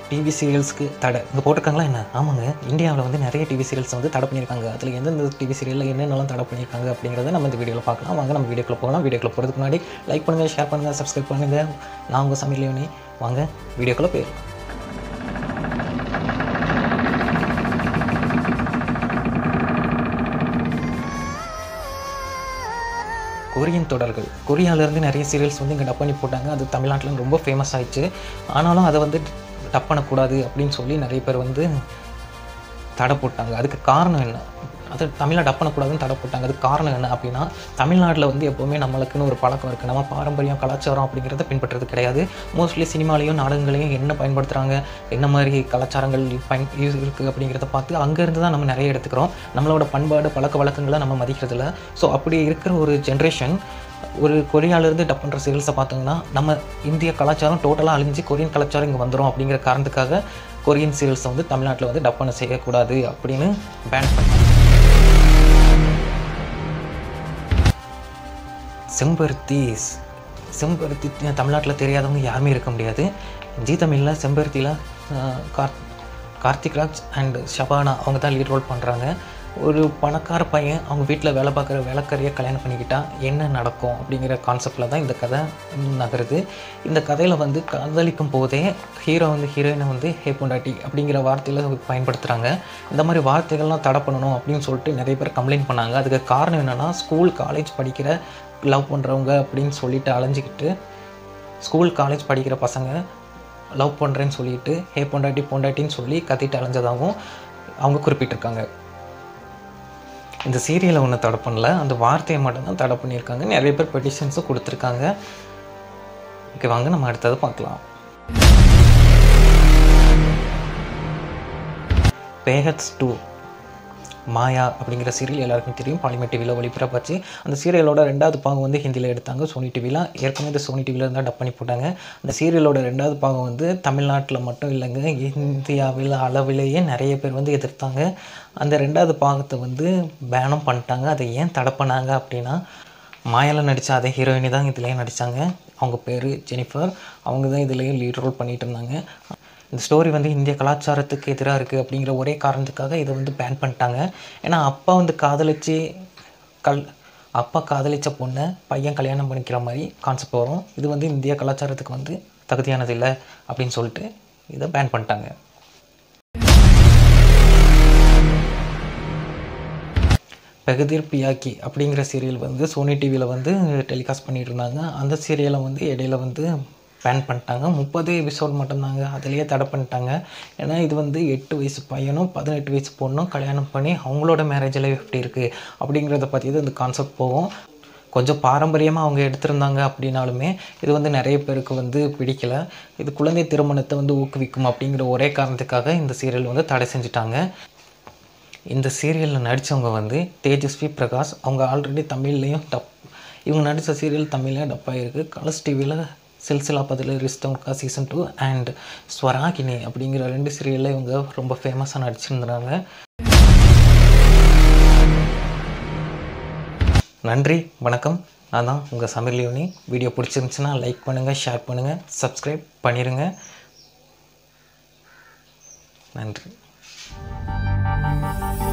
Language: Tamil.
டிவி சீரியல்ஸ்க்கு தடை இங்கே போட்டிருக்காங்களா என்ன ஆமாங்க இந்தியாவில் வந்து நிறைய டிவி சீரியல்ஸ் வந்து தடை பண்ணியிருக்காங்க அதில் எந்தெந்த டிவி சீரியலில் என்னென்னலாம் தடை பண்ணியிருக்காங்க அப்படிங்கிறத நம்ம இந்த வீடியோவில் பார்க்கலாம் வாங்க நம்ம வீடியோக்குள்ள போகலாம் வீடியோக்குள்ள போகிறதுக்கு முன்னாடி லைக் பண்ணுங்கள் ஷேர் பண்ணுங்கள் சப்ஸ்கிரைப் பண்ணுங்கள் நான் உங்கள் சமையலியோனி வாங்க வீடியோக்குள்ளே போயிடலாம் கொரியன் தொடர்கள் கொரியாவிலேருந்து நிறைய சீரியல்ஸ் வந்து இங்கே டப் பண்ணி போட்டாங்க அது தமிழ்நாட்டில் ரொம்ப ஃபேமஸ் ஆயிடுச்சு ஆனாலும் அதை வந்து டப் பண்ணக்கூடாது அப்படின்னு சொல்லி நிறைய பேர் வந்து தடை போட்டாங்க அதுக்கு காரணம் என்ன அது தமிழில் டப் பண்ணக்கூடாதுன்னு தடை போட்டாங்க அதுக்கு காரணம் என்ன அப்படின்னா தமிழ்நாட்டில் வந்து எப்போவுமே நம்மளுக்குன்னு ஒரு பழக்கம் இருக்குது நம்ம பாரம்பரியம் கலாச்சாரம் அப்படிங்கிறத பின்பற்றுறது கிடையாது மோஸ்ட்லி சினிமாலையும் நாடகங்களையும் என்ன பயன்படுத்துகிறாங்க என்ன மாதிரி கலாச்சாரங்கள் பயன் யூஸ் இருக்குது அப்படிங்கிறத பார்த்து அங்கேருந்து தான் நம்ம நிறைய எடுத்துக்கிறோம் நம்மளோட பண்பாடு பழக்க வழக்கங்களை நம்ம மதிக்கிறது இல்லை ஸோ அப்படி இருக்கிற ஒரு ஜென்ரேஷன் ஒரு கொரியாவிலேருந்து டப் பண்ணுற சீரியல்ஸை பார்த்தோங்கன்னா நம்ம இந்திய கலாச்சாரம் டோட்டலாக அழிஞ்சு கொரியன் கலாச்சாரம் இங்கே வந்துடும் அப்படிங்கிற காரணத்துக்காக கொரியன் சீரியல்ஸை வந்து தமிழ்நாட்டில் வந்து டப் பண்ண செய்யக்கூடாது அப்படின்னு பேன் பண்ணாங்க செம்பருத்தி செம்பருத்தி தமிழ்நாட்டில் தெரியாதவங்க யாருமே இருக்க முடியாது ஜி தமிழில் செம்பருத்தியில் கார் கார்த்திக் ராஜ் அண்ட் ஷபானா அவங்க தான் லீட் ரோல் பண்ணுறாங்க ஒரு பணக்கார பையன் அவங்க வீட்டில் வேலை பார்க்குற வேலைக்காரியை கல்யாணம் பண்ணிக்கிட்டால் என்ன நடக்கும் அப்படிங்கிற கான்செப்டில் தான் இந்த கதை நகருது இந்த கதையில் வந்து காதலிக்கும் போதே ஹீரோ வந்து ஹீரோயினை வந்து ஹே பொண்டாட்டி அப்படிங்கிற வார்த்தையில் பயன்படுத்துகிறாங்க இந்த மாதிரி வார்த்தைகள்லாம் தடை பண்ணணும் அப்படின்னு சொல்லிட்டு நிறைய பேர் கம்ப்ளைண்ட் பண்ணாங்க அதுக்கு காரணம் என்னென்னா ஸ்கூல் காலேஜ் படிக்கிற லவ் பண்ணுறவங்க அப்படின்னு சொல்லிட்டு அலைஞ்சிக்கிட்டு ஸ்கூல் காலேஜ் படிக்கிற பசங்க லவ் பண்ணுறேன்னு சொல்லிட்டு ஹே பொண்டாட்டி பொண்டாட்டின்னு சொல்லி கத்திட்டு அலைஞ்சதாகவும் அவங்க குறிப்பிட்டிருக்காங்க இந்த சீரியலை ஒன்றும் தடை பண்ணல அந்த வார்த்தையை மட்டும்தான் தடை பண்ணியிருக்காங்க நிறைய பேர் பெட்டிஷன்ஸும் கொடுத்துருக்காங்க ஓகே வாங்க நம்ம அடுத்தது பார்க்கலாம் பேஹட்ஸ் டூ மாயா அப்படிங்கிற சீரியல் எல்லாருக்கும் தெரியும் பாலிமர் டிவியில் ஒளிபரப்பாச்சு அந்த சீரியலோட ரெண்டாவது பாகம் வந்து ஹிந்தியில் எடுத்தாங்க சோனி டிவியில் ஏற்கனவே இந்த சோனி டிவியில் இருந்தால் டப் பண்ணி போட்டாங்க அந்த சீரியலோட ரெண்டாவது பாகம் வந்து தமிழ்நாட்டில் மட்டும் இல்லைங்க இந்தியாவில் அளவிலேயே நிறைய பேர் வந்து எதிர்த்தாங்க அந்த ரெண்டாவது பாகத்தை வந்து பேனும் பண்ணிட்டாங்க அதை ஏன் தடை பண்ணாங்க அப்படின்னா மாயாவில் நடித்த அதே ஹீரோயினி தான் இதுலேயும் நடித்தாங்க அவங்க பேர் ஜெனிஃபர் அவங்க தான் இதுலேயும் லீட் ரோல் பண்ணிகிட்டு இருந்தாங்க இந்த ஸ்டோரி வந்து இந்திய கலாச்சாரத்துக்கு எதிராக இருக்குது அப்படிங்கிற ஒரே காரணத்துக்காக இதை வந்து பேன் பண்ணிட்டாங்க ஏன்னா அப்பா வந்து காதலிச்சு கல் அப்பா காதலித்த பொண்ணை பையன் கல்யாணம் பண்ணிக்கிற மாதிரி கான்செப்ட் வரும் இது வந்து இந்திய கலாச்சாரத்துக்கு வந்து தகுதியானது இல்லை அப்படின்னு சொல்லிட்டு இதை பேன் பண்ணிட்டாங்க பெகதீர் பியாக்கி அப்படிங்கிற சீரியல் வந்து சோனி டிவியில் வந்து டெலிகாஸ்ட் பண்ணிட்டு இருந்தாங்க அந்த சீரியலை வந்து இடையில வந்து பேன் பண்ணிட்டாங்க முப்பது எபிசோட் மட்டும்தாங்க அதிலேயே தடை பண்ணிட்டாங்க ஏன்னா இது வந்து எட்டு வயசு பையனும் பதினெட்டு வயசு பொண்ணும் கல்யாணம் பண்ணி அவங்களோட மேரேஜ் லைஃப் எப்படி இருக்குது அப்படிங்கிறத பற்றி தான் இந்த கான்செப்ட் போகும் கொஞ்சம் பாரம்பரியமாக அவங்க எடுத்திருந்தாங்க அப்படின்னாலுமே இது வந்து நிறைய பேருக்கு வந்து பிடிக்கல இது குழந்தை திருமணத்தை வந்து ஊக்குவிக்கும் அப்படிங்கிற ஒரே காரணத்துக்காக இந்த சீரியல் வந்து தடை செஞ்சுட்டாங்க இந்த சீரியலில் நடித்தவங்க வந்து தேஜஸ்வி பிரகாஷ் அவங்க ஆல்ரெடி தமிழ்லேயும் டப் இவங்க நடித்த சீரியல் தமிழ்லேயும் டப் ஆகிருக்கு கலர்ஸ் டிவியில் சில்சிலா பதில் ரிஸ்டம்கா சீசன் டூ அண்ட் ஸ்வராகினி அப்படிங்கிற ரெண்டு சீரியலில் இவங்க ரொம்ப ஃபேமஸாக நடிச்சிருந்தாங்க நன்றி வணக்கம் நான் தான் உங்கள் சமையலியோனி வீடியோ பிடிச்சிருந்துச்சுன்னா லைக் பண்ணுங்கள் ஷேர் பண்ணுங்கள் சப்ஸ்கிரைப் பண்ணிடுங்க நன்றி